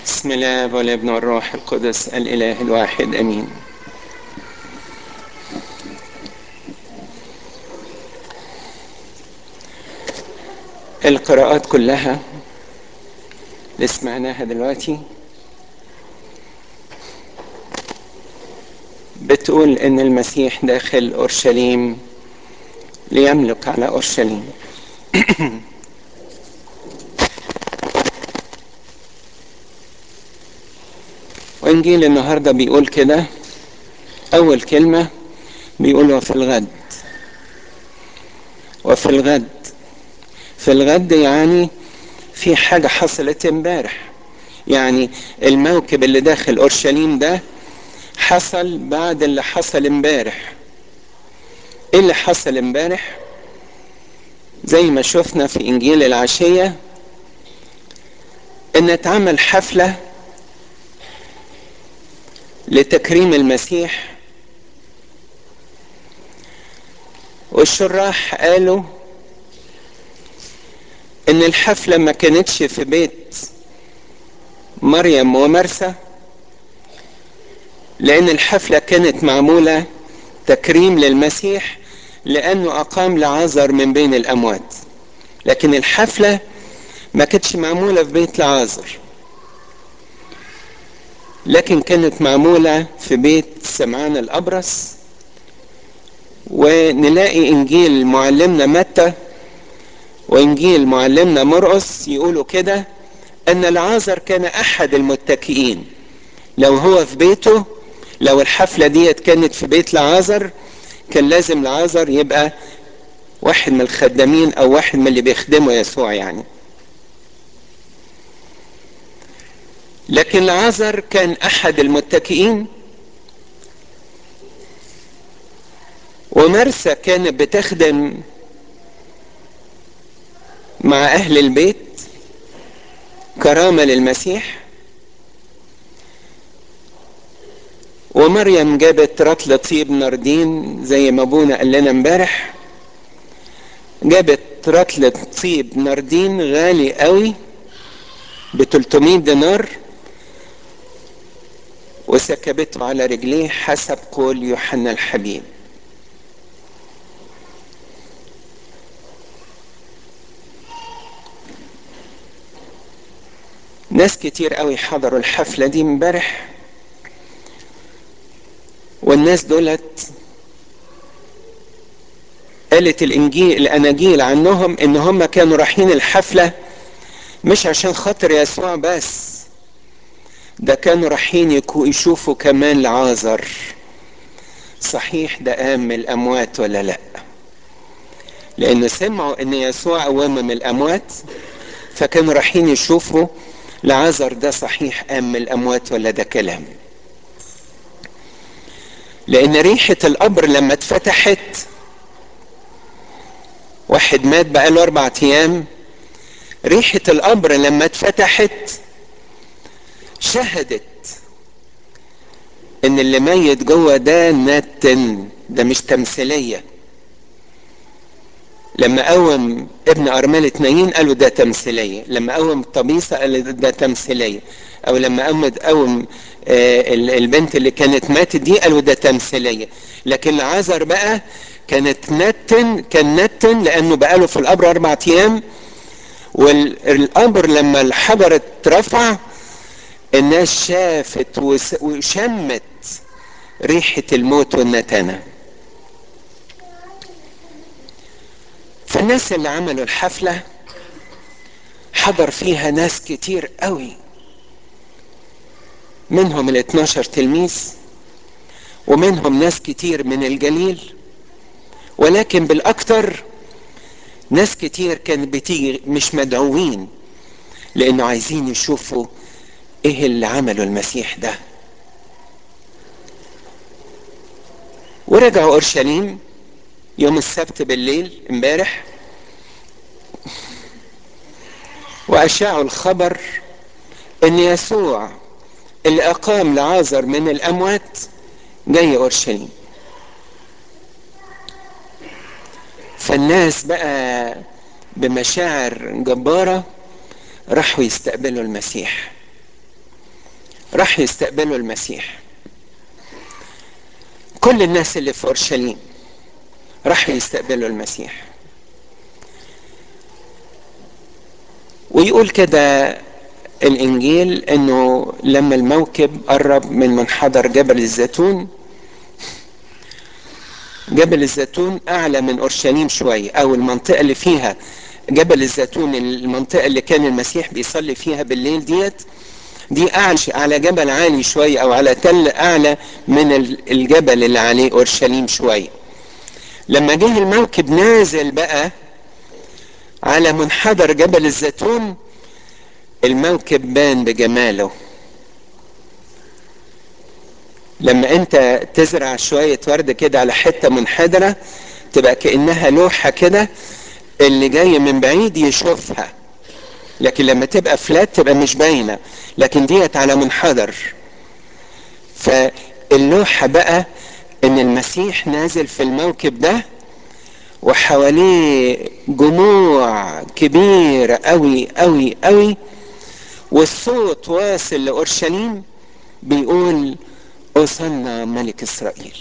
بسم الله والابن والروح القدس الاله الواحد امين القراءات كلها اللي سمعناها دلوقتي بتقول ان المسيح داخل اورشليم ليملك على اورشليم وانجيل النهارده بيقول كده اول كلمه بيقول وفي الغد وفي الغد في الغد يعني في حاجه حصلت امبارح يعني الموكب اللي داخل اورشليم ده حصل بعد اللي حصل امبارح ايه اللي حصل امبارح زي ما شفنا في انجيل العشيه ان اتعمل حفله لتكريم المسيح والشراح قالوا ان الحفله ما كانتش في بيت مريم ومرسى لان الحفله كانت معموله تكريم للمسيح لانه اقام لعازر من بين الاموات لكن الحفله ما كانتش معموله في بيت لعازر لكن كانت معمولة في بيت سمعان الأبرص ونلاقي إنجيل معلمنا متى وإنجيل معلمنا مرقس يقولوا كده أن العازر كان أحد المتكئين لو هو في بيته لو الحفلة ديت كانت في بيت لعازر كان لازم لعازر يبقى واحد من الخدامين أو واحد من اللي بيخدموا يسوع يعني لكن لعازر كان احد المتكئين ومرسى كانت بتخدم مع اهل البيت كرامة للمسيح ومريم جابت رطل طيب ناردين زي ما ابونا قال لنا امبارح جابت رطل طيب ناردين غالي قوي ب 300 دينار وسكبته على رجليه حسب قول يوحنا الحبيب ناس كتير قوي حضروا الحفلة دي امبارح والناس دولت قالت الانجيل الاناجيل عنهم ان هم كانوا رايحين الحفلة مش عشان خاطر يسوع بس ده كانوا رايحين يشوفوا كمان لعازر صحيح ده قام من الاموات ولا لا لان سمعوا ان يسوع قوام من الاموات فكانوا رايحين يشوفوا لعازر ده صحيح قام من الاموات ولا ده كلام لان ريحة القبر لما اتفتحت واحد مات بقاله اربع ايام ريحة القبر لما اتفتحت شهدت ان اللي ميت جوه ده نتن ده مش تمثيليه لما قوم ابن ارمله نايين قالوا ده تمثيليه لما قوم طبيسه قالوا ده تمثيليه او لما قوم قوم آه البنت اللي كانت ماتت دي قالوا ده تمثيليه لكن العذر بقى كانت نتن كان نتن لانه بقاله في القبر اربع ايام والقبر لما الحجر اترفع الناس شافت وشمت ريحة الموت والنتنة فالناس اللي عملوا الحفلة حضر فيها ناس كتير قوي منهم ال 12 تلميذ ومنهم ناس كتير من الجليل ولكن بالاكتر ناس كتير كانت بتيجي مش مدعوين لانه عايزين يشوفوا ايه اللي عمله المسيح ده ورجعوا اورشليم يوم السبت بالليل امبارح واشاعوا الخبر ان يسوع اللي اقام لعازر من الاموات جاي اورشليم فالناس بقى بمشاعر جباره راحوا يستقبلوا المسيح راح يستقبلوا المسيح كل الناس اللي في اورشليم راح يستقبلوا المسيح ويقول كده الانجيل انه لما الموكب قرب من منحدر جبل الزيتون جبل الزيتون اعلى من اورشليم شويه او المنطقه اللي فيها جبل الزيتون المنطقه اللي كان المسيح بيصلي فيها بالليل ديت دي اعلى على جبل عالي شويه او على تل اعلى من الجبل اللي عليه اورشليم شويه لما جه الموكب نازل بقى على منحدر جبل الزيتون الموكب بان بجماله لما انت تزرع شوية ورد كده على حتة منحدرة تبقى كأنها لوحة كده اللي جاي من بعيد يشوفها لكن لما تبقى فلات تبقى مش باينة لكن ديت على منحدر فاللوحة بقى ان المسيح نازل في الموكب ده وحواليه جموع كبيرة قوي قوي قوي والصوت واصل لأورشليم بيقول أوصلنا ملك إسرائيل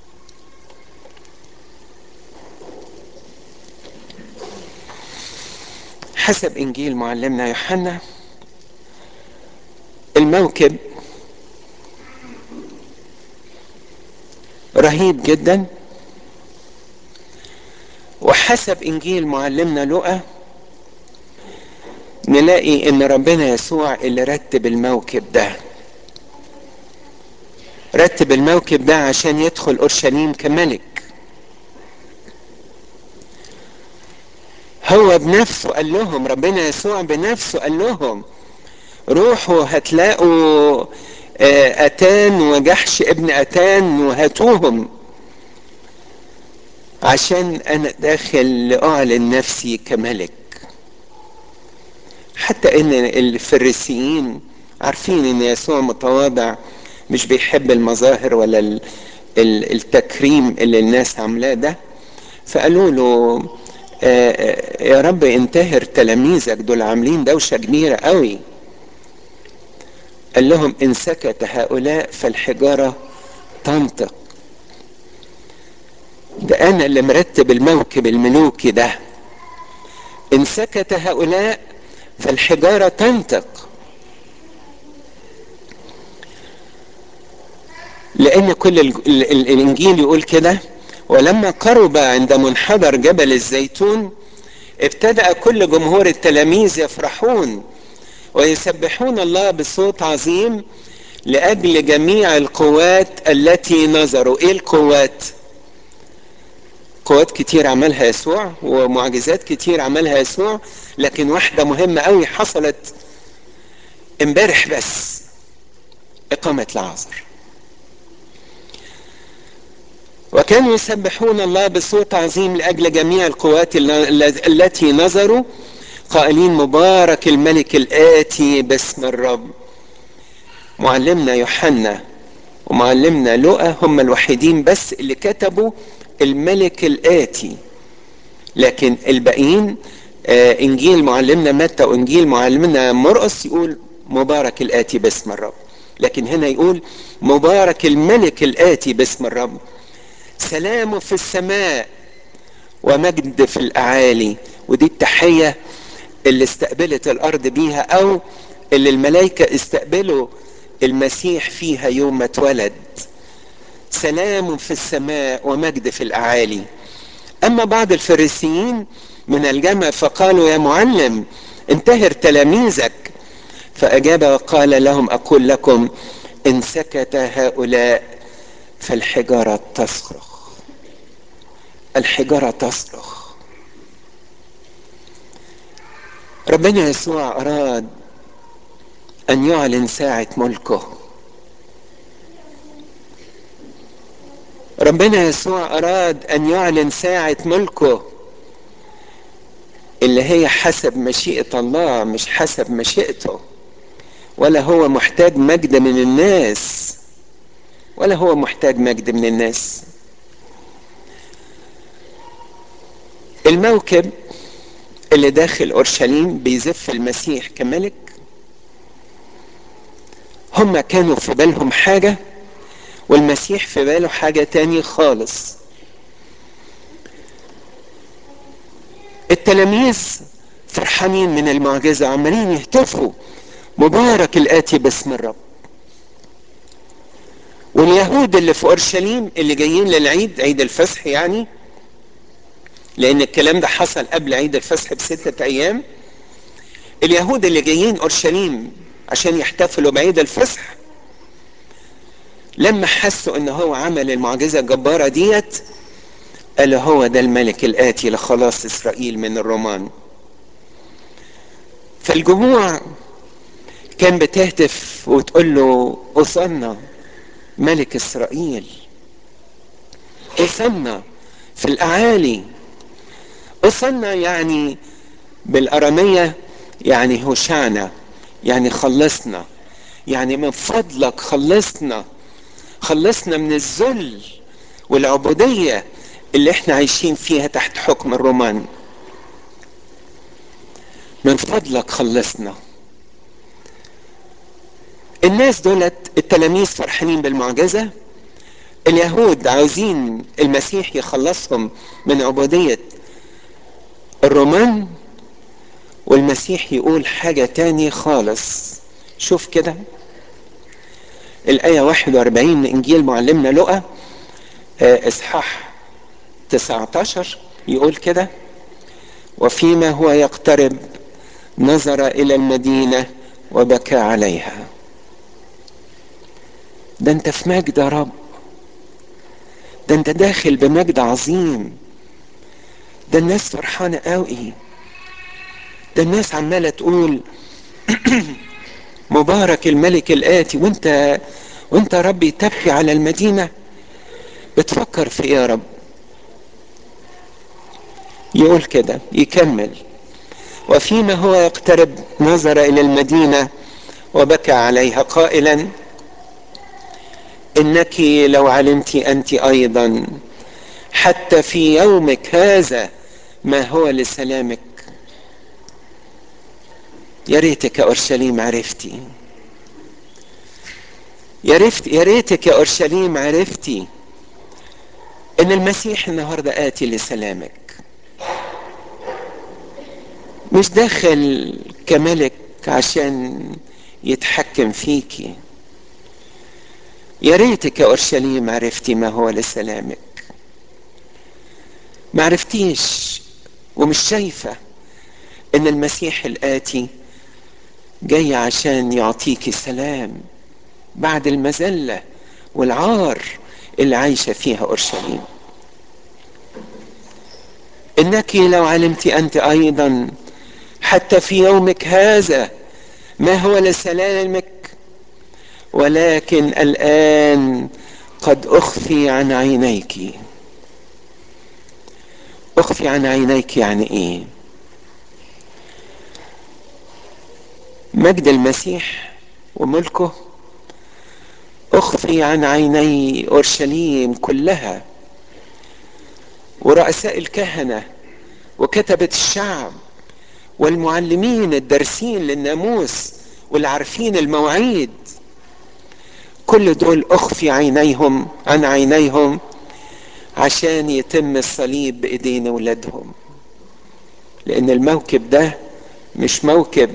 حسب إنجيل معلمنا يوحنا الموكب رهيب جدا وحسب انجيل معلمنا لقى نلاقي ان ربنا يسوع اللي رتب الموكب ده رتب الموكب ده عشان يدخل اورشليم كملك هو بنفسه قال لهم ربنا يسوع بنفسه قال لهم روحوا هتلاقوا اتان وجحش ابن اتان وهاتوهم عشان انا داخل لاعلن نفسي كملك حتى ان الفريسيين عارفين ان يسوع متواضع مش بيحب المظاهر ولا التكريم اللي الناس عاملاه ده فقالوا له يا رب انتهر تلاميذك دول عاملين دوشه كبيره قوي قال لهم ان سكت هؤلاء فالحجاره تنطق ده انا اللي مرتب الموكب الملوكي ده ان سكت هؤلاء فالحجارة تنطق لان كل الانجيل يقول كده ولما قرب عند منحدر جبل الزيتون ابتدأ كل جمهور التلاميذ يفرحون ويسبحون الله بصوت عظيم لأجل جميع القوات التي نظروا ايه القوات قوات كتير عملها يسوع ومعجزات كتير عملها يسوع لكن واحدة مهمة قوي حصلت امبارح بس إقامة العازر وكانوا يسبحون الله بصوت عظيم لأجل جميع القوات التي نظروا قائلين مبارك الملك الآتي باسم الرب معلمنا يوحنا ومعلمنا لؤى هم الوحيدين بس اللي كتبوا الملك الآتي لكن الباقيين آه انجيل معلمنا متى وانجيل معلمنا مرقس يقول مبارك الآتي باسم الرب لكن هنا يقول مبارك الملك الآتي باسم الرب سلام في السماء ومجد في الأعالي ودي التحية اللي استقبلت الأرض بيها أو اللي الملائكة استقبلوا المسيح فيها يوم ما اتولد سلام في السماء ومجد في الأعالي أما بعض الفريسيين من الجمع فقالوا يا معلم انتهر تلاميذك فأجاب وقال لهم أقول لكم إن سكت هؤلاء فالحجارة تصرخ الحجارة تصرخ ربنا يسوع أراد أن يعلن ساعة ملكه ربنا يسوع أراد أن يعلن ساعة ملكه اللي هي حسب مشيئة الله مش حسب مشيئته ولا هو محتاج مجد من الناس ولا هو محتاج مجد من الناس الموكب اللي داخل اورشليم بيزف المسيح كملك هم كانوا في بالهم حاجة والمسيح في باله حاجة تاني خالص التلاميذ فرحانين من المعجزة عمالين يهتفوا مبارك الآتي باسم الرب واليهود اللي في أورشليم اللي جايين للعيد عيد الفصح يعني لأن الكلام ده حصل قبل عيد الفصح بستة أيام اليهود اللي جايين أورشليم عشان يحتفلوا بعيد الفصح لما حسوا ان هو عمل المعجزة الجبارة ديت قال هو ده الملك الآتي لخلاص إسرائيل من الرومان فالجموع كان بتهتف وتقول له أصلنا ملك إسرائيل أصلنا في الأعالي أصلنا يعني بالأرامية يعني هوشعنا يعني خلصنا يعني من فضلك خلصنا خلصنا من الذل والعبودية اللي احنا عايشين فيها تحت حكم الرومان من فضلك خلصنا الناس دولت التلاميذ فرحانين بالمعجزة اليهود عاوزين المسيح يخلصهم من عبودية الرومان والمسيح يقول حاجة تاني خالص شوف كده الآية 41 من إنجيل معلمنا لقى إصحاح 19 يقول كده وفيما هو يقترب نظر إلى المدينة وبكى عليها ده أنت في مجد يا رب ده أنت داخل بمجد عظيم ده الناس فرحانة قوي ده الناس عمالة تقول مبارك الملك الآتي وانت وانت ربي تبكي على المدينة بتفكر في ايه يا رب يقول كده يكمل وفيما هو يقترب نظر الى المدينة وبكى عليها قائلا انك لو علمت انت ايضا حتى في يومك هذا ما هو لسلامك يا ريتك يا اورشليم عرفتي يا ريت يا ريتك يا اورشليم عرفتي ان المسيح النهارده اتي لسلامك مش داخل كملك عشان يتحكم فيكي يا ريتك يا اورشليم عرفتي ما هو لسلامك ما عرفتيش ومش شايفه ان المسيح الاتي جاي عشان يعطيكي سلام بعد المذله والعار اللي عايشه فيها اورشليم انك لو علمت انت ايضا حتى في يومك هذا ما هو لسلامك ولكن الان قد اخفي عن عينيك اخفي عن عينيك يعني ايه مجد المسيح وملكه اخفي عن عيني اورشليم كلها ورؤساء الكهنه وكتبه الشعب والمعلمين الدارسين للناموس والعارفين المواعيد كل دول اخفي عينيهم عن عينيهم عشان يتم الصليب بايدين ولادهم لان الموكب ده مش موكب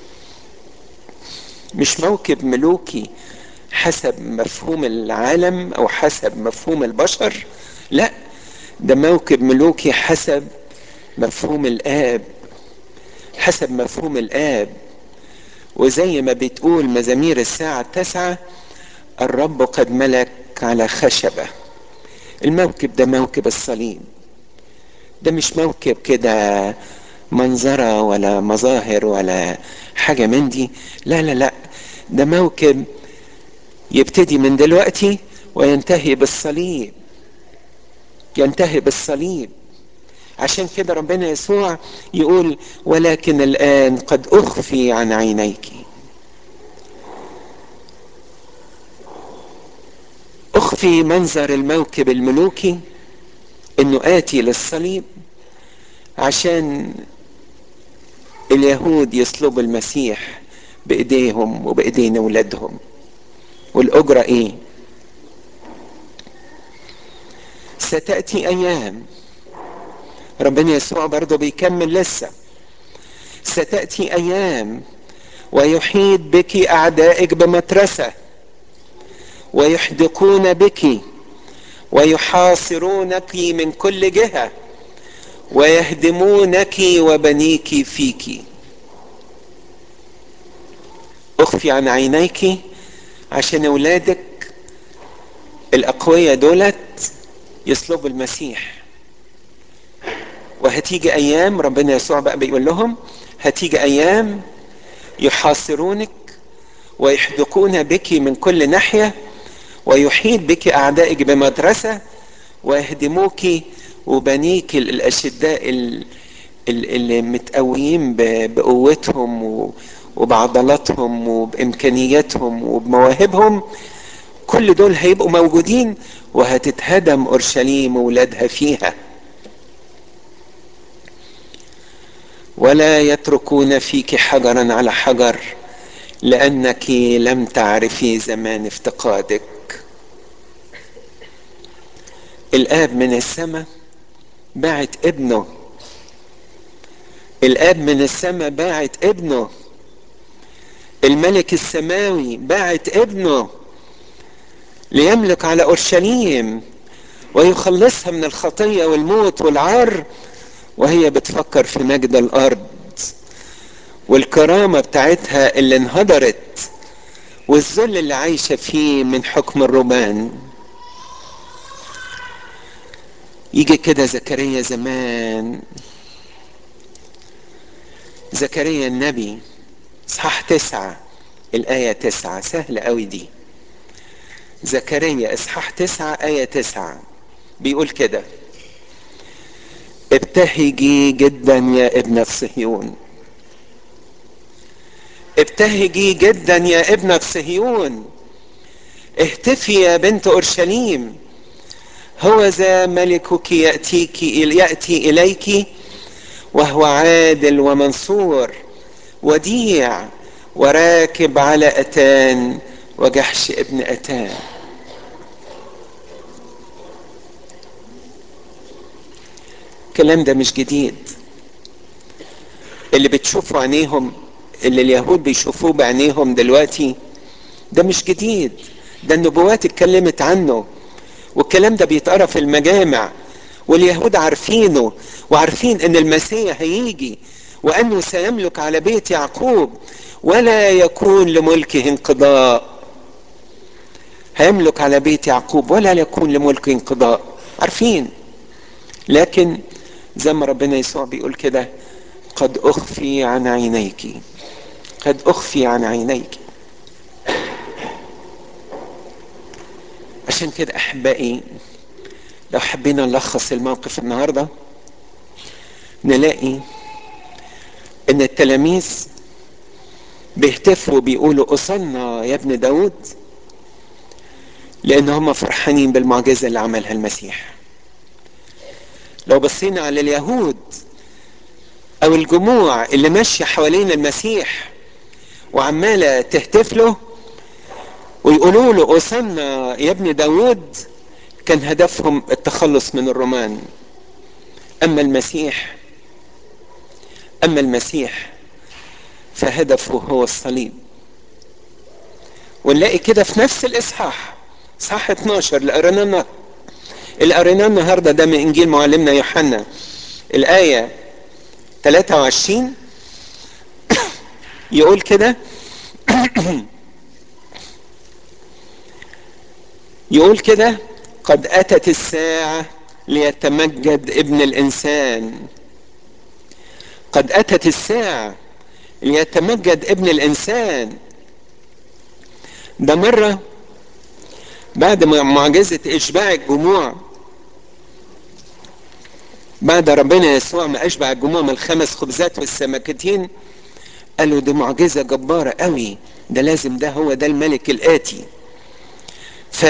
مش موكب ملوكي حسب مفهوم العالم او حسب مفهوم البشر لا ده موكب ملوكي حسب مفهوم الاب حسب مفهوم الاب وزي ما بتقول مزامير الساعة التاسعة الرب قد ملك على خشبة الموكب ده موكب الصليب ده مش موكب كده منظرة ولا مظاهر ولا حاجة من دي لا لا لا ده موكب يبتدي من دلوقتي وينتهي بالصليب ينتهي بالصليب عشان كده ربنا يسوع يقول ولكن الآن قد أخفي عن عينيك أخفي منظر الموكب الملوكي إنه آتي للصليب عشان اليهود يصلبوا المسيح بإيديهم وبإيدين أولادهم والاجره ايه ستاتي ايام ربنا يسوع برضه بيكمل لسه ستاتي ايام ويحيط بك اعدائك بمترسه ويحدقون بك ويحاصرونك من كل جهه ويهدمونك وبنيك فيك اخفي عن عينيك عشان اولادك الاقوياء دولت يصلبوا المسيح وهتيجي ايام ربنا يسوع بقى بيقول لهم هتيجي ايام يحاصرونك ويحدقون بك من كل ناحيه ويحيط بك اعدائك بمدرسه ويهدموك وبنيك الاشداء اللي متقويين بقوتهم وبعضلاتهم وبامكانياتهم وبمواهبهم كل دول هيبقوا موجودين وهتتهدم اورشليم وولادها فيها ولا يتركون فيك حجرا على حجر لانك لم تعرفي زمان افتقادك الاب من السماء باعت ابنه الاب من السماء باعت ابنه الملك السماوي باعت ابنه ليملك على اورشليم ويخلصها من الخطيه والموت والعار وهي بتفكر في مجد الارض والكرامه بتاعتها اللي انهدرت والذل اللي عايشه فيه من حكم الرومان يجي كده زكريا زمان زكريا النبي اصحاح تسعة الآية تسعة سهلة قوي دي زكريا اصحاح تسعة آية تسعة بيقول كده ابتهجي جدا يا ابنة صهيون ابتهجي جدا يا ابنة صهيون اهتفي يا بنت اورشليم هو ذا ملكك ياتيك ياتي اليك وهو عادل ومنصور وديع وراكب على اتان وجحش ابن اتان الكلام ده مش جديد اللي بتشوفوا عينيهم اللي اليهود بيشوفوه بعينيهم دلوقتي ده مش جديد ده النبوات اتكلمت عنه والكلام ده بيتقرا في المجامع واليهود عارفينه وعارفين ان المسيح هيجي وانه سيملك على بيت يعقوب ولا يكون لملكه انقضاء هيملك على بيت يعقوب ولا يكون لملكه انقضاء عارفين لكن زي ما ربنا يسوع بيقول كده قد اخفي عن عينيك قد اخفي عن عينيك عشان كده احبائي لو حبينا نلخص الموقف النهارده نلاقي ان التلاميذ بيهتفوا بيقولوا اصلنا يا ابن داود لان هم فرحانين بالمعجزه اللي عملها المسيح لو بصينا على اليهود او الجموع اللي ماشيه حوالين المسيح وعماله تهتف له ويقولوا له اوصلنا يا ابن داود كان هدفهم التخلص من الرومان اما المسيح اما المسيح فهدفه هو الصليب ونلاقي كده في نفس الاصحاح اصحاح 12 اللي قريناه اللي قريناه النهارده ده من انجيل معلمنا يوحنا الايه 23 يقول كده يقول كده قد اتت الساعه ليتمجد ابن الانسان قد اتت الساعه ليتمجد ابن الانسان ده مره بعد معجزه اشباع الجموع بعد ربنا يسوع ما اشبع الجموع من الخمس خبزات والسمكتين قالوا دي معجزه جباره قوي ده لازم ده هو ده الملك الاتي ف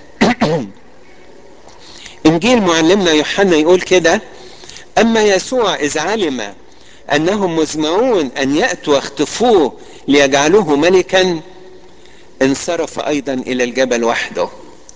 انجيل معلمنا يوحنا يقول كده اما يسوع اذ علم انهم مزمعون ان ياتوا واخطفوه ليجعلوه ملكا انصرف ايضا الى الجبل وحده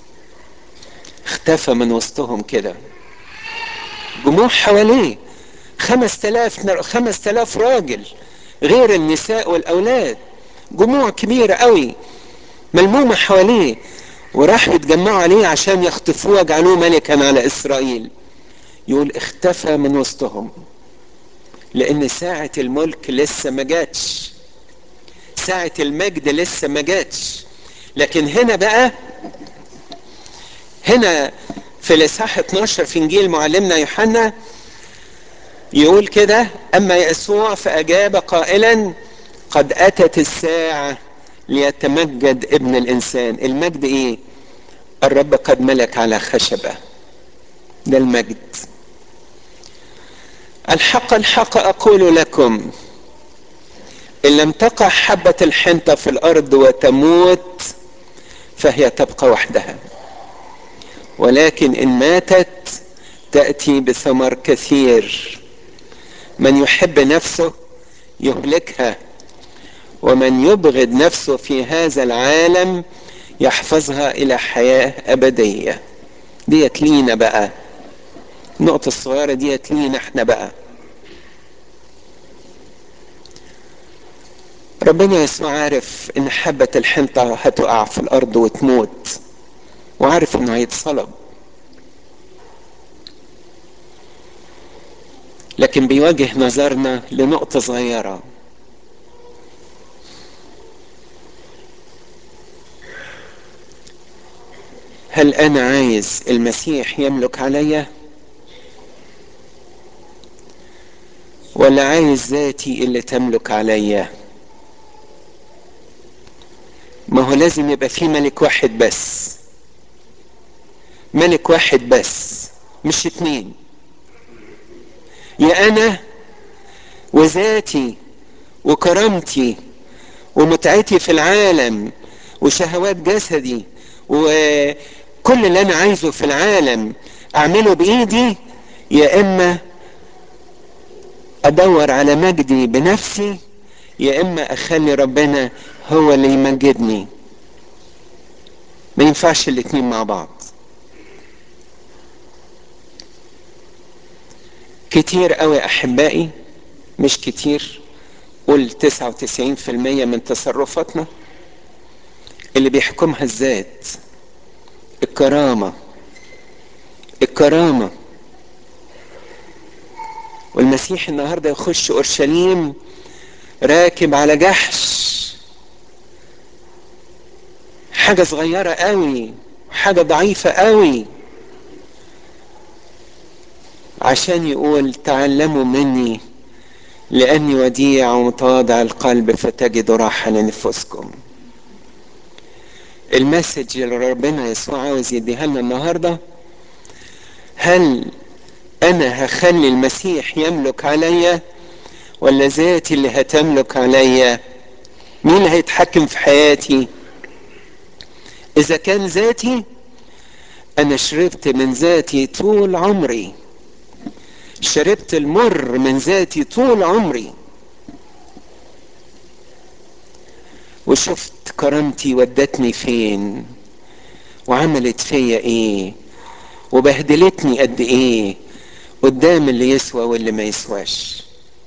اختفى من وسطهم كده جموع حواليه خمس تلاف خمس تلاف راجل غير النساء والاولاد جموع كبيرة قوي ملمومة حواليه وراحوا يتجمعوا عليه عشان يخطفوه ويجعلوه ملكا على اسرائيل يقول اختفى من وسطهم لان ساعة الملك لسه ما جاتش ساعة المجد لسه ما جاتش لكن هنا بقى هنا في الاصحاح 12 في انجيل معلمنا يوحنا يقول كده اما يسوع فاجاب قائلا قد اتت الساعة ليتمجد ابن الانسان المجد ايه الرب قد ملك على خشبة ده المجد الحق الحق اقول لكم ان لم تقع حبة الحنطة في الارض وتموت فهي تبقى وحدها ولكن ان ماتت تأتي بثمر كثير من يحب نفسه يهلكها ومن يبغض نفسه في هذا العالم يحفظها الى حياة ابدية ديت لينا بقى النقطة الصغيرة ديت لينا احنا بقى ربنا يسوع عارف ان حبة الحنطة هتقع في الارض وتموت وعارف انه هيتصلب لكن بيواجه نظرنا لنقطة صغيرة هل انا عايز المسيح يملك عليا ولا عايز ذاتي اللي تملك عليا ما هو لازم يبقى في ملك واحد بس ملك واحد بس مش اتنين يا انا وذاتي وكرامتي ومتعتي في العالم وشهوات جسدي وكل اللي انا عايزه في العالم اعمله بايدي يا اما ادور على مجدي بنفسي يا اما اخلي ربنا هو اللي يمجدني ما ينفعش الاتنين مع بعض كتير قوي احبائي مش كتير قول 99% من تصرفاتنا اللي بيحكمها الذات الكرامة الكرامة والمسيح النهارده يخش اورشليم راكب على جحش حاجة صغيرة قوي حاجة ضعيفة قوي عشان يقول تعلموا مني لأني وديع ومتواضع القلب فتجدوا راحة لنفوسكم المسج اللي ربنا يسوع عاوز يديها لنا النهارده هل انا هخلي المسيح يملك عليا ولا ذاتي اللي هتملك عليا مين اللي هيتحكم في حياتي اذا كان ذاتي انا شربت من ذاتي طول عمري شربت المر من ذاتي طول عمري وشفت كرامتي ودتني فين وعملت فيا ايه وبهدلتني قد ايه قدام اللي يسوى واللي ما يسواش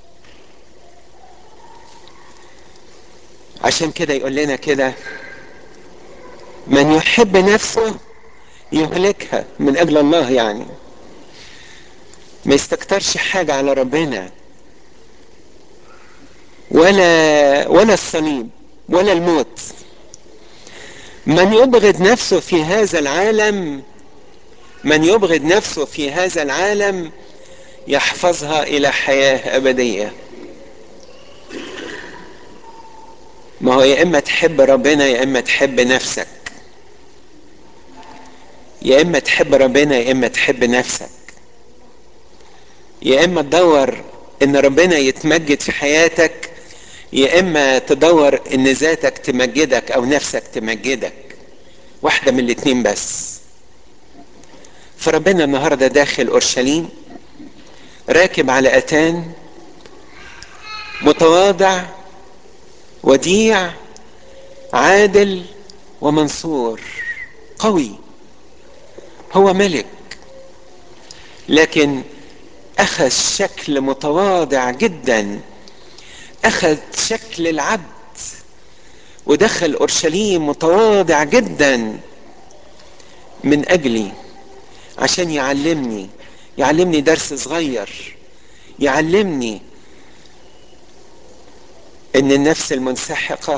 عشان كده يقول لنا كده من يحب نفسه يهلكها من اجل الله يعني ما يستكترش حاجة على ربنا ولا ولا الصليب ولا الموت من يبغض نفسه في هذا العالم من يبغض نفسه في هذا العالم يحفظها الى حياه ابديه ما هو يا اما تحب ربنا يا اما تحب نفسك يا اما تحب ربنا يا اما تحب نفسك يا اما تدور ان ربنا يتمجد في حياتك يا اما تدور ان ذاتك تمجدك او نفسك تمجدك واحده من الاتنين بس فربنا النهارده داخل اورشليم راكب على اتان متواضع وديع عادل ومنصور قوي هو ملك لكن اخذ شكل متواضع جدا اخذ شكل العبد ودخل اورشليم متواضع جدا من اجلي عشان يعلمني يعلمني درس صغير يعلمني ان النفس المنسحقه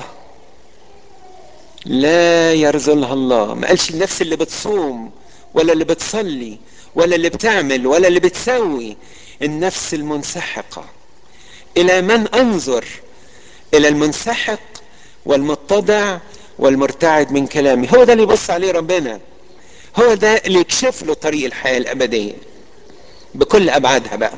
لا يرذلها الله ما قالش النفس اللي بتصوم ولا اللي بتصلي ولا اللي بتعمل ولا اللي بتسوي النفس المنسحقه الى من انظر الى المنسحق والمتضع والمرتعد من كلامي هو ده اللي يبص عليه ربنا هو ده اللي يكشف له طريق الحياه الابديه بكل ابعادها بقى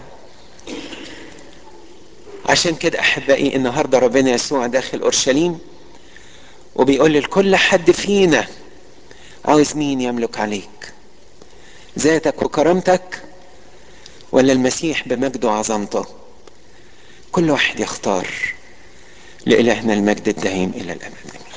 عشان كده احبائي النهارده ربنا يسوع داخل اورشليم وبيقول لكل حد فينا عاوز مين يملك عليك ذاتك وكرامتك ولا المسيح بمجده وعظمته كل واحد يختار لإلهنا المجد الدائم إلى الأبد